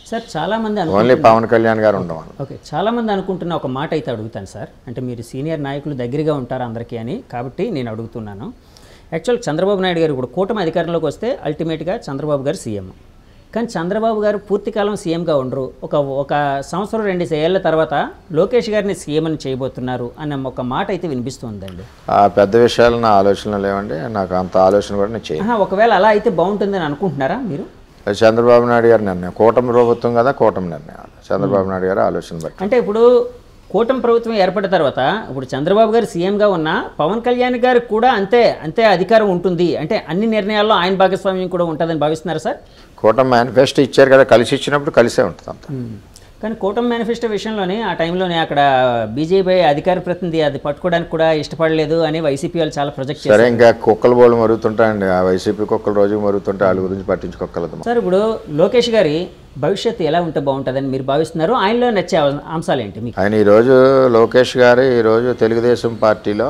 Sir చాలామంది అను only Pawan Kalyan గారు ఉండమని ఓకే చాలామంది అనుకుంటున్న ఒక మాట అయితే అడుగుతాను సార్ అంటే మీరు సీనియర్ నాయకులు దగ్గరగా ఉంటారు అందరికీ అని కాబట్టి నేను అడుగుతున్నాను యాక్చువల్ చంద్రబాబు నాయుడు గారు ఇప్పుడు కూటమి అధికారంలోకి వస్తే అల్టిమేట్గా చంద్రబాబు గారు సీఎం కానీ చంద్రబాబు గారు పూర్తికాలం సీఎంగా ఉండరు ఒక ఒక సంవత్సరం రెండు ఏళ్ల తర్వాత లోకేష్ గారిని సీఎం అని చేయబోతున్నారు అన్న ఒక మాట అయితే వినిపిస్తుందండి ఆ పెద్ద విషయాలు నా ఆలోచనలు లేవండి నాకు అంత ఆలోచన కూడా నేను చేయను ఆహా, ఒకవేళ అలా అయితే బాగుంటుందని అనుకుంటున్నారా మీరు అది చంద్రబాబు నాయుడు గారి నిర్ణయం కూటమి ప్రభుత్వం కదా కూటమి నిర్ణయం చంద్రబాబు నాయుడు గారి ఆలోచన బట్టి అంటే ఇప్పుడు కూటమి ప్రభుత్వం ఏర్పడిన తర్వాత ఇప్పుడు చంద్రబాబు గారు సీఎంగా ఉన్న పవన్ కళ్యాణ్ గారికి కూడా అంతే అంతే అధికారం ఉంటుంది అంటే అన్ని నిర్ణయాల్లో ఆయన భాగస్వామ్యం కూడా ఉంటుందని భావిస్తున్నారా సార్ కూటమి మేనిఫెస్టో ఇచ్చారు కదా కలిసి ఇచ్చినప్పుడు కలిసే ఉంటుంది అంత కానీ కూటమి మేనిఫెస్టో విషయంలోనే ఆ టైంలోనే అక్కడ బీజేపీ అధికార ప్రతినిధి అది పట్టుకోవడానికి కూడా ఇష్టపడలేదు అని వైసీపీ వాళ్ళు చాలా ప్రొజెక్ట్ చేశారు సరే ఇంకా కుక్కలు బోళ్ళు మరుగుతుంటాయండి ఆ వైసీపీ కుక్కలు రోజు మరుగుతుంటే వాళ్ళ గురించి పట్టించుకోగలదు సార్ ఇప్పుడు లోకేష్ గారి భవిష్యత్తు ఎలా ఉంటే బాగుంటుందని మీరు భావిస్తున్నారు ఆయనలో నచ్చే అంశాలు ఏంటి మీకు ఆయన ఈరోజు లోకేష్ గారు ఈరోజు తెలుగుదేశం పార్టీలో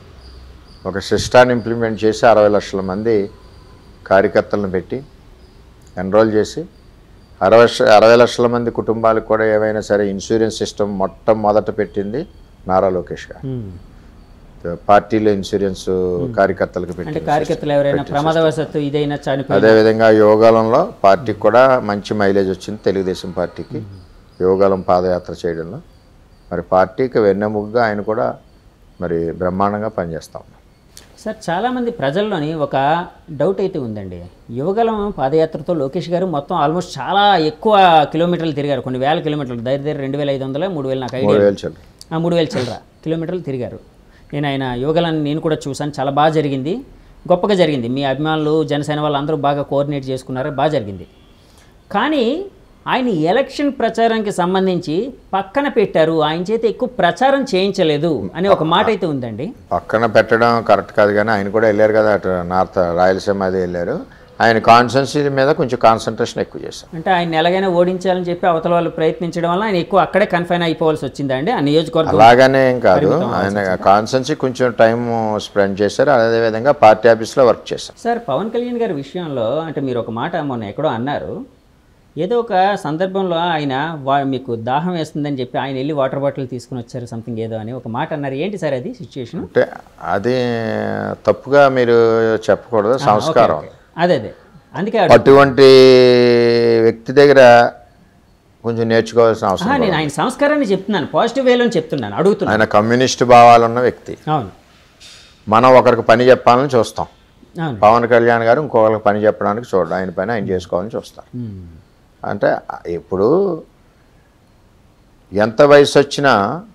ఒక సిస్టాన్ని ఇంప్లిమెంట్ చేసి అరవై లక్షల మంది కార్యకర్తలను పెట్టి ఎన్రోల్ చేసి అరవై లక్ష- అరవై లక్షల మంది కుటుంబాలకు కూడా ఏవైనా సరే ఇన్సూరెన్స్ సిస్టమ్ మొట్టమొదట పెట్టింది నారా లోకేష్ గారు మ్మ్. పార్టీలో ఇన్సూరెన్స్ కార్యకర్తలకు అంటే పెట్టి కార్యకర్తలు ఎవరైనా ప్రమాదవశాత్తు ఇదైనా చనిపోయి అదేవిధంగా యోగాలంలో పార్టీకి కూడా మంచి మైలేజ్ వచ్చింది తెలుగుదేశం పార్టీకి యోగాలం పాదయాత్ర చేయడంలో మరి పార్టీకి వెన్నెముగ్గా ఆయన కూడా మరి బ్రహ్మాండంగా పనిచేస్తాం సార్ చాలామంది ప్రజల్లోని ఒక డౌట్ అయితే ఉందండి యువగలం పాదయాత్రతో లోకేష్ గారు మొత్తం ఆల్మోస్ట్ చాలా ఎక్కువ కిలోమీటర్లు తిరిగారు కొన్ని వేల కిలోమీటర్లు దగ్గర దగ్గర రెండు వేల ఐదు వందల మూడు వేలు నాకు ఐడియా మూడు వేలు చెల్లి ఆ, మూడు వేల చిల్లర కిలోమీటర్లు తిరిగారు నేను ఆయన యువగలను నేను కూడా చూశాను చాలా బాగా జరిగింది గొప్పగా జరిగింది మీ అభిమానులు జనసేన వాళ్ళు అందరూ బాగా కోఆర్డినేట్ చేసుకున్నారు బాగా జరిగింది కానీ ఆయన ఎలక్షన్ ప్రచారానికి సంబంధించి పక్కన పెట్టారు ఆయన చేత ఎక్కువ ప్రచారం చేయించలేదు అనే ఒక మాట అయితే ఉందండి పక్కన పెట్టడం కరెక్ట్ కాదు కానీ ఆయన కూడా వెళ్ళారు కదా అటు నార్త్ రాయలసీమ అది వెళ్ళారు ఆయన కాన్సన్సీ మీద కొంచెం కాన్సన్ట్రేషన్ ఎక్కువ చేశారు అంటే ఆయన ఎలాగైనా ఓడించాలని చెప్పి అవతల వాళ్ళు ప్రయత్నించడం వల్ల ఆయన ఎక్కువ అక్కడే కన్ఫైన్ అయిపోవాల్సి వచ్చిందండి ఆ నియోజకవర్గం అలాగనే ఏం కాదు ఆయన కాన్సన్సీ కొంచెం టైం స్పెండ్ చేశారు అదేవిధంగా పార్టీ ఆఫీస్లో వర్క్ చేశారు సార్ పవన్ కళ్యాణ్ గారి విషయంలో అంటే మీరు ఒక మాట మొన్న ఎక్కడో అన్నారు ఏదో ఒక సందర్భంలో ఆయన వా మీకు దాహం వేస్తుందని చెప్పి ఆయన వెళ్ళి వాటర్ బాటిల్ తీసుకుని వచ్చారు సంథింగ్ ఏదో అని ఒక మాట అన్నారు ఏంటి సార్ అది సిచ్యుయేషన్ అంటే అది తప్పుగా మీరు చెప్పకూడదు సంస్కారం అదే అదే అందుకే అడుగు- అటువంటి వ్యక్తి దగ్గర కొంచెం నేర్చుకోవాల్సిన అవసరం ఆహా, నేను ఆయన సంస్కారాన్ని చెప్తున్నాను పాజిటివ్ వేలో చెప్తున్నాను అడుగుతున్నాను ఆయన కమ్యూనిస్ట్ భావాలున్న వ్యక్తి అవును మనం ఒకరికి పని చెప్పాలని చూస్తాం అవును పవన్ కళ్యాణ్ గారు ఇంకొకరికి పని చెప్పడానికి చూడడం ఆయన పని ఆయన చేసుకోవాలని చూస్తారు ఉమ్. అంటే ఇప్పుడు ఎంత వయసు వచ్చినా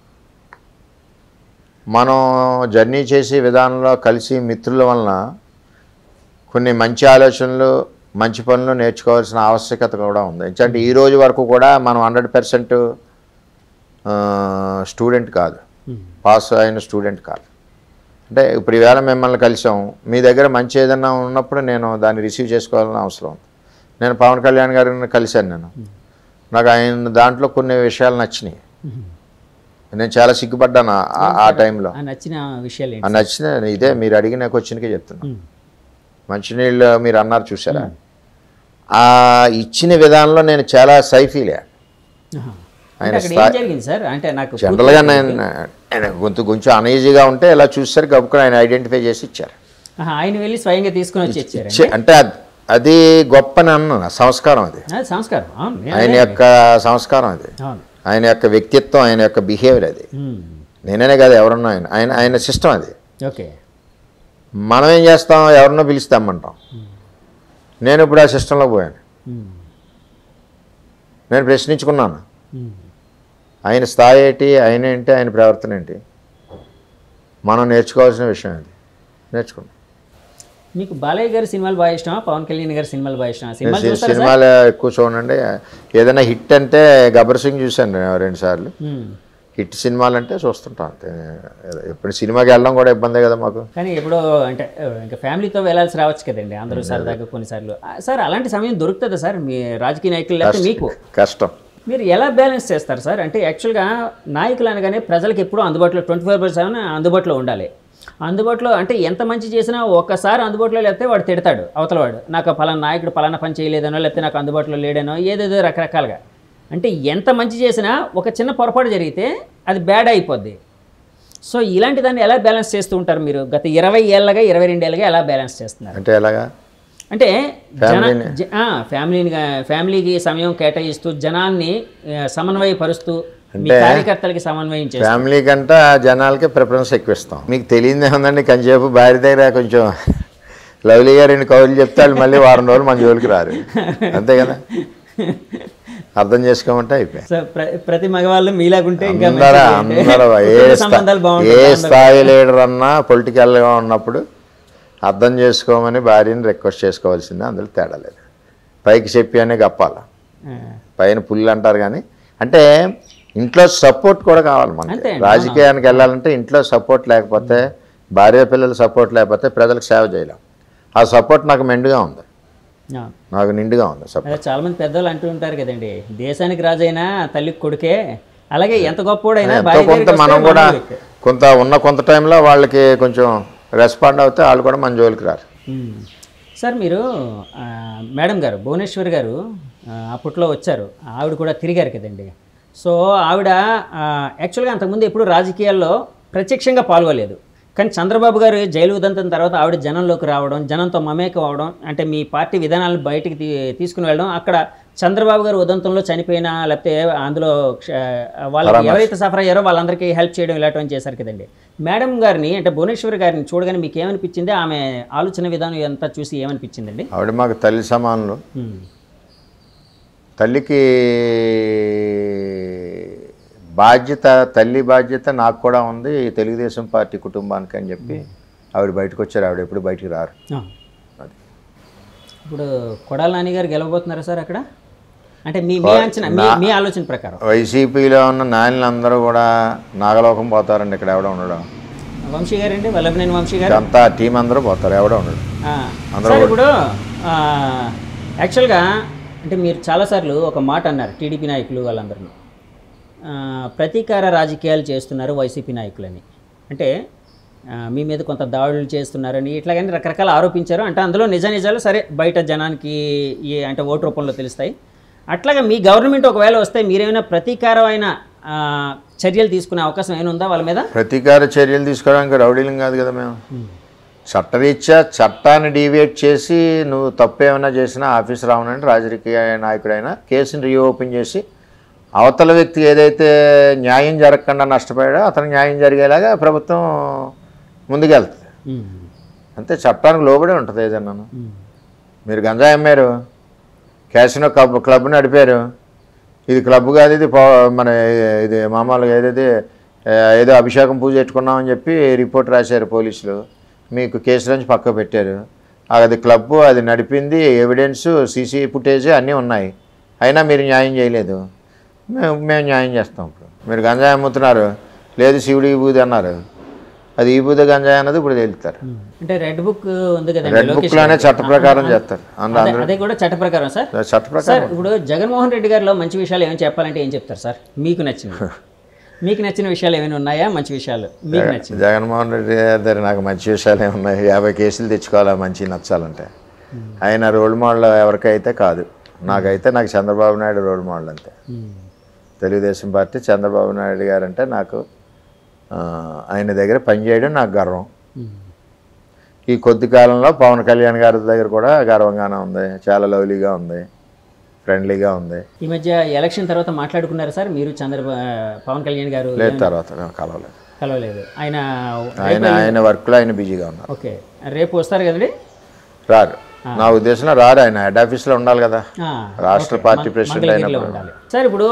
మనం జర్నీ చేసే విధానంలో కలిసి మిత్రుల వలన కొన్ని మంచి ఆలోచనలు మంచి పనులు నేర్చుకోవాల్సిన ఆవశ్యకత కూడా ఉంది ఎందుకంటే ఈ రోజు వరకు కూడా మనం హండ్రెడ్ పర్సెంట్ స్టూడెంట్ కాదు ఉమ్. పాస్ అయిన స్టూడెంట్ కాదు అంటే ఇప్పుడు ఈవేళ మిమ్మల్ని కలిసాం మీ దగ్గర మంచి ఏదైనా ఉన్నప్పుడు నేను దాన్ని రిసీవ్ చేసుకోవాలని అవసరం ఉంది నేను పవన్ కళ్యాణ్ గారిని కలిశాను నేను నాకు ఆయన దాంట్లో కొన్ని విషయాలు నచ్చినాయి ఉమ్. నేను చాలా సిగ్గుపడ్డాను ఆ- ఆ- ఆ టైంలో ఆ నచ్చిన విషయాలు ఆ ఏంటి నచ్చిన ఇదే మీరు అడిగిన క్వశ్చన్కే చెప్తున్నాను ఉమ్. మంచినీళ్ళు మీరు అన్నారు చూసారా ఆ ఇచ్చిన విధానంలో నేను చాలా సైఫీలే ఆహా. ఆయన అంటే అక్కడ ఏం జరిగింది సార్ అంటే నాకు జనరల్గా నేను ఆయన గొంతు కొంచెం అనీజీగా ఉంటే ఇలా చూస్తారు గబుకుని ఆయన ఐడెంటిఫై చేసి ఇచ్చారు ఆహా, ఆయన వెళ్ళి స్వయంగా తీసుకుని వచ్చి ఇచ్చారు ఇచ్చే- అంటే అద్- అది గొప్ప అన్న సంస్కారం అది అది సంస్కారం అవును నేను ఆయన అదే. యొక్క సంస్కారం అది అవును ఆయన యొక్క వ్యక్తిత్వం ఆయన యొక్క బిహేవియర్ అది ఉమ్. నేననే కాదు ఎవరన్నా ఆయన ఆయన ఆయన సిస్టమ్ అది ఓకే మనం ఏం చేస్తాం ఎవరినో పిలుస్తామంటాం నేను ఇప్పుడు ఆ సిస్టంలో పోయాను ఉమ్. నేను ప్రశ్నించుకున్నాను ఉమ్. ఆయన స్థాయి ఏంటి ఆయన ఏంటి ఆయన ప్రవర్తన ఏంటి మనం నేర్చుకోవాల్సిన విషయం అది నేర్చుకున్నాం మీకు బాలయ్య గారి సినిమాలు బాగా ఇష్టమా పవన్ కళ్యాణ్ గారి సినిమాలు బాగా ఇష్టమా సినిమాలు నేను చూస్తారా సార్ సినిమాలు ఎక్కువ చూడండి ఏదైనా హిట్ అంటే గబ్బర్ సింగ్ చూశాను రెండు సార్లు ఉమ్. హిట్ సినిమాలు అంటే చూస్తుంటాం అంతే ఎప్పుడు సినిమాకి వెళ్ళడం కూడా ఇబ్బందే కదా మాకు కానీ ఎప్పుడో అంటే ఆ, ఇంకా ఫ్యామిలీతో వెళ్ళాల్సి రావచ్చు కదండి అందరూ సరదాగా కొన్నిసార్లు ఆ, సార్ అలాంటి సమయం దొరుకుతుందా సార్ మీ రాజకీయ నాయకులు లేకపోతే మీకు కష్టం మీరు ఎలా బ్యాలెన్స్ చేస్తారు సార్ అంటే యాక్చువల్గా నాయకులు అనగానే ప్రజలకు ఎప్పుడూ అందుబాటులో ట్వంటీ ఫోర్ బై సెవెన్ అందుబాటులో ఉండాలి అందుబాటులో అంటే ఎంత మంచి చేసినా ఒక్కసారి అందుబాటులో లేకపోతే వాడు తిడతాడు అవతల వాడు నాకు పలానా నాయకుడు పలానా పని చేయలేదనో లేకపోతే నాకు అందుబాటులో లేడనో ఏదేదో రకరకాలుగా అంటే ఎంత మంచి చేసినా ఒక చిన్న పొరపాటు జరిగితే అది బ్యాడ్ అయిపోద్ది సో ఇలాంటి దాన్ని ఎలా బ్యాలెన్స్ చేస్తూ ఉంటారు మీరు గత ఇరవై ఏళ్ళగా ఇరవై రెండు ఏళ్ళగా ఎలా బ్యాలెన్స్ చేస్తున్నారు అంటే ఎలాగా అంటే జన ఫ్యామిలీని? జ- ఆ, ఫ్యామిలీని గా- ఫ్యామిలీకి సమయం కేటాయిస్తూ జనాన్ని ఆ, సమన్వయపరుస్తూ మీ కార్యకర్తలకి సమన్వయం చేస్తూ ఫ్యామిలీ కంటే జనాలకి ప్రిఫరెన్స్ ఎక్కువ ఇస్తాం మీకు తెలియదే ఉందండి కొంచెంసేపు భార్య దగ్గర కొంచెం లవ్లీ గారు రెండు కౌలు చెప్తే వాళ్ళు మళ్ళీ వారం రోజులు మన జోలికి రారు అంతే కదా అర్థం చేసుకోమంటే అయిపోయి సో ప్ర- ప్రతి మగవాళ్ళు మీలాగుంటే ఇంకా అందరూ మంచిది. అందరూ ఏ కుటుంబ స్థా- సంబంధాలు ఏ బాగుంటాయి స్థాయి లీడర్ అన్నా పొలిటికల్గా ఉన్నప్పుడు అర్థం చేసుకోమని భార్యని రిక్వెస్ట్ చేసుకోవాల్సిందే అందులో తేడా లేదు పైకి చెప్పి అనే గప్పాల ఆ, పైన పుల్లు అంటారు కానీ అంటే ఇంట్లో సపోర్ట్ కూడా కావాలి మనకి అంతే అండి, రాజకీయానికి వెళ్ళాలంటే ఇంట్లో సపోర్ట్ లేకపోతే భార్య పిల్లల సపోర్ట్ లేకపోతే ప్రజలకు సేవ చేయలేం ఆ సపోర్ట్ నాకు మెండుగా ఉంది ఆ. నాకు నిండుగా ఉంది సపోర్ట్ అదే చాలా మంది పెద్దలు అంటూ ఉంటారు కదండి దేశానికి రాజైనా తల్లికి కొడుకే అలాగే ఎంత గొప్పోడైనా ఎంతో భార్య కొంత దగ్గరికి మనం వస్తే కూడా మామూలు. కొంత ఉన్న కొంత టైంలో వాళ్ళకి కొంచెం రెస్పాండ్ అవుతే వాళ్ళు కూడా మన జోలికి రారు మ్మ్. సార్ మీరు ఆ, మేడం గారు భువనేశ్వర్ గారు ఆ, అప్పట్లో వచ్చారు ఆవిడ కూడా తిరిగారు కదండి సో ఆవిడ ఆ, యాక్చువల్గా అంతకుముందు ఎప్పుడు రాజకీయాల్లో ప్రత్యక్షంగా పాల్గొలేదు కానీ చంద్రబాబు గారు జైలు ఉదంతం తర్వాత ఆవిడ జనంలోకి రావడం జనంతో మమేకం అవడం అంటే మీ పార్టీ విధానాలను బయటికి తీ తీసుకుని వెళ్ళడం అక్కడ చంద్రబాబు గారు ఉదంతంలో చనిపోయినా లేకపోతే అందులో క్ష- వాళ్ళకి ఎవరైతే సఫర్ అయ్యారో వాళ్ళందరికీ హెల్ప్ చేయడం ఇలాంటివన్నీ చేశారు కదండి మేడం గారిని అంటే భువనేశ్వర్ గారిని చూడగానే మీకు ఏమనిపించింది ఆమె ఆలోచన విధానం అంతా చూసి ఏమనిపించిందండి ఆవిడ మాకు తల్లి సమానులు మ్మ్. తల్లికి బాధ్యత తల్లి బాధ్యత నాకు కూడా ఉంది ఈ తెలుగుదేశం పార్టీ కుటుంబానికి అని చెప్పి ఆవిడ బయటకు వచ్చారు ఆవిడ ఎప్పుడు బయటికి రారు ఆ. అది. ఇప్పుడు కొడాల నాని గారు గెలవబోతున్నారా సార్ అక్కడ అంటే మీ మీ అంచనా మీ మీ ఆలోచన ప్రకారం వైసీపీలో ఉన్న నాయనలందరూ కూడా నాగలోకం పోతారండి ఇక్కడ ఎవడ ఉండడం వంశీ గారండి వల్లభనేని వంశీ గారు అంతా టీం అందరూ పోతారు ఎవడ ఉండడు ఆ, సార్ ఇప్పుడు ఆ, యాక్చువల్గా అంటే మీరు చాలాసార్లు ఒక మాట అన్నారు టీడీపీ నాయకులు వాళ్ళందరూ ఆ, ప్రతీకార రాజకీయాలు చేస్తున్నారు వైసీపీ నాయకులని అంటే ఆ, మీ మీద కొంత దాడులు చేస్తున్నారని ఇట్లాగని రకరకాల ఆరోపించారు అంటే అందులో నిజ నిజాలు సరే బయట జనానికి ఈ అంటే ఓటు రూపంలో తెలుస్తాయి అట్లాగా మీ గవర్నమెంట్ ఒకవేళ వస్తే మీరేమైనా ప్రతీకారమైన ఆ, చర్యలు తీసుకునే అవకాశం ఏమైనా ఉందా వాళ్ళ మీద ప్రతీకార చర్యలు తీసుకోవడానికి రౌడీలం కాదు కదా మేము చట్టరీత్యా చట్టాన్ని డీవియేట్ చేసి నువ్వు తప్పు ఏమైనా చేసినా ఆఫీస్ రావనంటే రాజకీయ నాయకుడైనా కేసుని రీఓపెన్ చేసి అవతల వ్యక్తి ఏదైతే న్యాయం జరగకుండా నష్టపోయాడో అతనికి న్యాయం జరిగేలాగా ప్రభుత్వం ముందుకెళ్తుంది ఉమ్. అంతే చట్టానికి లోబడే ఉంటుంది ఏదన్నా ఉమ్. మీరు గంజాయి అమ్మారు క్యాసినో క్లబ్ క్లబ్ నడిపారు ఇది క్లబ్ కాదు ఇది పో- మన ఇది మామూలుగా ఏదైతే ఆ, ఏదో అభిషేకం పూజ పెట్టుకున్నామని చెప్పి రిపోర్ట్ రాశారు పోలీసులు మీకు కేసు నుంచి పక్క పెట్టారు అది క్లబ్ అది నడిపింది ఎవిడెన్స్ సీసీ ఫుటేజ్ అన్నీ ఉన్నాయి అయినా మీరు న్యాయం చేయలేదు మేము మేము న్యాయం చేస్తాం ఇప్పుడు మీరు గంజాయి అమ్ముతున్నారు లేదు శివుడి ఈ బూది అన్నారు అది ఈ బూది గంజాయి అన్నది ఇప్పుడు తేలుతారు అంటే రెడ్ బుక్ ఉంది కదండి రెడ్ లోకేష్ బుక్లోనే గారికి. చట్ట ప్రకారం చేస్తారు అందులో అదే- అదే కూడా చట్ట ప్రకారం సార్ చట్ట ప్రకారం సార్ ఇప్పుడు జగన్మోహన్ రెడ్డి గారిలో మంచి విషయాలు ఏమైనా చెప్పాలంటే ఏం చెప్తారు సార్ మీకు నచ్చినవి మీకు నచ్చిన విషయాలు ఏమైనా ఉన్నాయా మంచి విషయాలు మీకు నచ్చింది జగన్మోహన్ రెడ్డి గారి దగ్గర నాకు మంచి విషయాలు ఉన్నాయి యాభై కేసులు తెచ్చుకోవాలా మంచి నచ్చాలంటే ఆయన రోల్ మోడల్ ఎవరికైతే కాదు నాకైతే నాకు చంద్రబాబు నాయుడు రోల్ మోడల్ అంతే ఉమ్. తెలుగుదేశం పార్టీ చంద్రబాబు నాయుడు గారు అంటే నాకు ఆ, ఆయన దగ్గర పనిచేయడం నాకు గర్వం ఉమ్. ఈ కొద్ది కాలంలో పవన్ కళ్యాణ్ గారి దగ్గర కూడా గర్వంగానే ఉంది చాలా లవ్లీగా ఉంది ఫ్రెండ్లీగా ఉంది ఈ మధ్య ఎలక్షన్ తర్వాత మాట్లాడుకున్నారు సార్ మీరు చంద్ర పవన్ కళ్యాణ్ గారు లేదు తర్వాత నేను కలవలేదు కలవలేదు ఆయన ఆయన ఆయన వర్క్లో ఆయన బిజీగా ఉన్నారు ఓకే రేపు వస్తారు కదండి రారు నా ఉద్దేశంలో రారు ఆయన హెడ్ ఆఫీస్లో ఉండాలి కదా ఆ, రాష్ట్ర ఓకే. పార్టీ మం- ప్రెసిడెంట్ మంగళగిరిలో అయినప్పుడు ఉండాలి సార్ ఇప్పుడు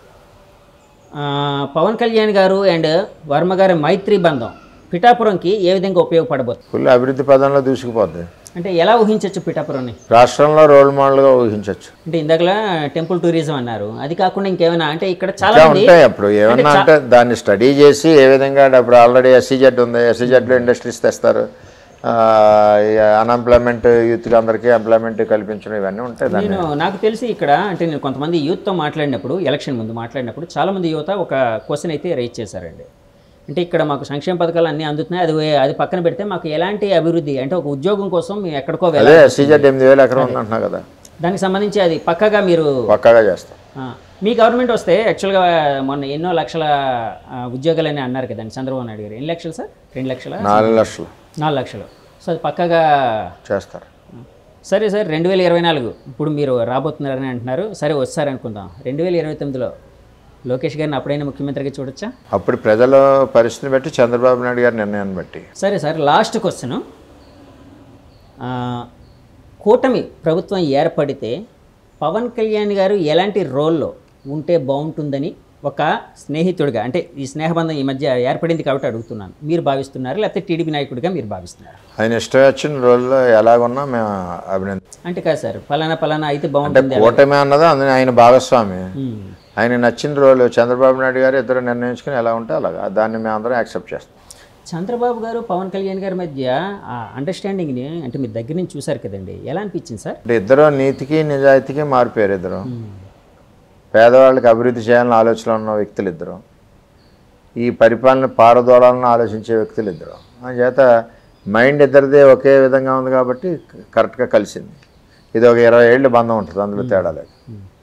ఆ, పవన్ కళ్యాణ్ గారు అండ్ వర్మ గారి మైత్రి బంధం పిఠాపురంకి ఏ విధంగా ఉపయోగపడబోతుంది ఫుల్ అభివృద్ధి పదంలో దూసుకుపోద్ది అంటే ఎలా ఊహించవచ్చు పిఠాపురాన్ని రాష్ట్రంలో రోల్ మోడల్గా ఊహించవచ్చు అంటే ఇందాకలా టెంపుల్ టూరిజం అన్నారు అది కాకుండా ఇంకేమైనా అంటే ఇక్కడ చాలా ఇంకా మంది ఉంటాయి అప్పుడు ఏమన్నా అంటే దాన్ని స్టడీ చేసి ఏ విధంగా ఇప్పుడు ఆల్రెడీ ఎస్సీజెడ్ ఉంది ఎస్సీజెడ్లో ఇండస్ట్రీస్ తెస్తారు అన్ఎంప్లాయ్మెంట్ యూత్కి అందరికీ ఎంప్లాయ్మెంట్ కల్పించడం ఇవన్నీ ఉంటాయి దాన్ని నేను నాకు తెలిసి ఇక్కడ అంటే నేను కొంతమంది యూత్తో మాట్లాడినప్పుడు ఎలక్షన్ ముందు మాట్లాడినప్పుడు చాలామంది యువత ఒక క్వశ్చన్ అయితే రైజ్ చేశారండి అంటే ఇక్కడ మాకు సంక్షేమ పథకాలు అన్నీ అందుతున్నాయి అది వే- అది పక్కన పెడితే మాకు ఎలాంటి అభివృద్ధి అంటే ఒక ఉద్యోగం కోసం మేము ఎక్కడికో వెళ్ళాలి అదే ఎస్సీజెడ్ ఎనిమిది వేలు ఎకరం ఉందంటున్నా కదా దానికి సంబంధించి అది పక్కగా మీరు పక్కాగా చేస్తాం ఆ, మీ గవర్నమెంట్ వస్తే యాక్చువల్గా మొన్న ఎన్నో లక్షల ఆ, ఉద్యోగాలని అన్నారు కదండి చంద్రబాబు నాయుడు గారు ఎన్ని లక్షలు సార్ రెండు లక్షల నాలుగు లక్షలు నాలుగు లక్షలు సో అది పక్కగా చేస్తారు సరే సార్ రెండు వేల ఇరవై నాలుగు ఇప్పుడు మీరు రాబోతున్నారని అంటున్నారు సరే వస్తారు అనుకుందాం రెండు వేల ఇరవై తొమ్మిదిలో లోకేష్ గారిని అప్పుడైనా ముఖ్యమంత్రిగా చూడొచ్చా అప్పుడు ప్రజల పరిస్థితిని బట్టి చంద్రబాబు నాయుడు గారి నిర్ణయాన్ని బట్టి సరే సార్ లాస్ట్ క్వశ్చన్ కూటమి ప్రభుత్వం ఏర్పడితే పవన్ కళ్యాణ్ గారు ఎలాంటి రోల్లో ఉంటే బాగుంటుందని ఒక స్నేహితుడిగా అంటే ఈ స్నేహబంధం ఈ మధ్య ఏర్పడింది కాబట్టి అడుగుతున్నాను మీరు భావిస్తున్నారు లేకపోతే టీడీపీ నాయకుడిగా మీరు భావిస్తున్నారు ఆయన ఇష్టం వచ్చిన రోజుల్లో ఎలాగున్నా మేము అభినంది అంటే కాదు సార్ పలానా పలానా అయితే అంటే బాగుంటుంది కూటమి అన్నది అందులో ఆయన భాగస్వామి ఉమ్. ఆయన నచ్చిన రోజులు చంద్రబాబు నాయుడు గారు ఇద్దరు నిర్ణయించుకుని ఎలా ఉంటే అలాగా దాన్ని మేము అందరం యాక్సెప్ట్ చేస్తాం చంద్రబాబు గారు పవన్ కళ్యాణ్ గారి మధ్య ఆ అండర్స్టాండింగ్ని అంటే మీరు దగ్గర నుంచి చూశారు కదండి ఎలా అనిపించింది సార్ అంటే ఇద్దరు నీతికి నిజాయితీకి మారిపోయారు ఇద్దరు పేదవాళ్ళకి అభివృద్ధి చేయాలని ఆలోచన ఉన్న వ్యక్తులు ఇద్దరు ఈ పరిపాలన పారదోడాలని ఆలోచించే వ్యక్తులు ఇద్దరు చేత మైండ్ ఇద్దరిదే ఒకే విధంగా ఉంది కాబట్టి కరెక్ట్గా కలిసింది ఇది ఒక ఇరవై ఏళ్ళు బంధం ఉంటుంది అందులో తేడా లేదు